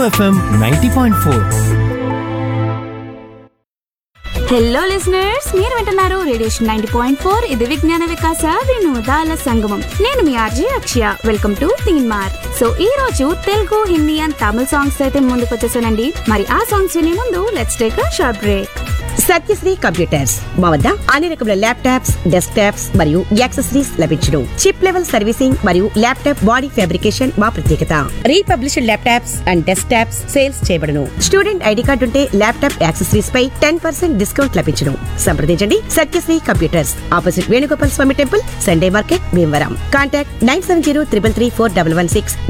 FM ninety point four hello listeners మీరు వింటున్నారు radiation ninety point four ఇది విజ్ఞాన వికాస వినోదాల సంగమం నేను మీ RJ Akshaya welcome to Teenmaar so ఈ రోజు తెలుగు హిందీ అండ్ తమిళ సాంగ్స్ అయితే ముందుకు వచ్చేసానండి మరి ఆ సాంగ్స్ వినే ముందు let's take a short break Satyasri computers మా వద్ద అన్ని రకముల ల్యాప్టాప్స్ డెస్క్ టాప్స్ మరియు యాక్సెసరీస్ లభించును చిప్ లెవెల్ సర్వీసింగ్ మరియు ల్యాప్టాప్ బాడీ ఫ్యాబ్రికేషన్ మా ప్రత్యేకత republished laptops and desktops sales చేయబడును స్టూడెంట్ ఐడి కార్డు ఉంటే ల్యాప్టాప్ యాక్సెసరీస్ పై టెన్ పర్సెంట్ డిస్కౌంట్ లభించును సంప్రదించండి Satyasri computers opposite Venugopal Swamy temple Sunday market Bhimavaram contact nine seven zero triple three four double one six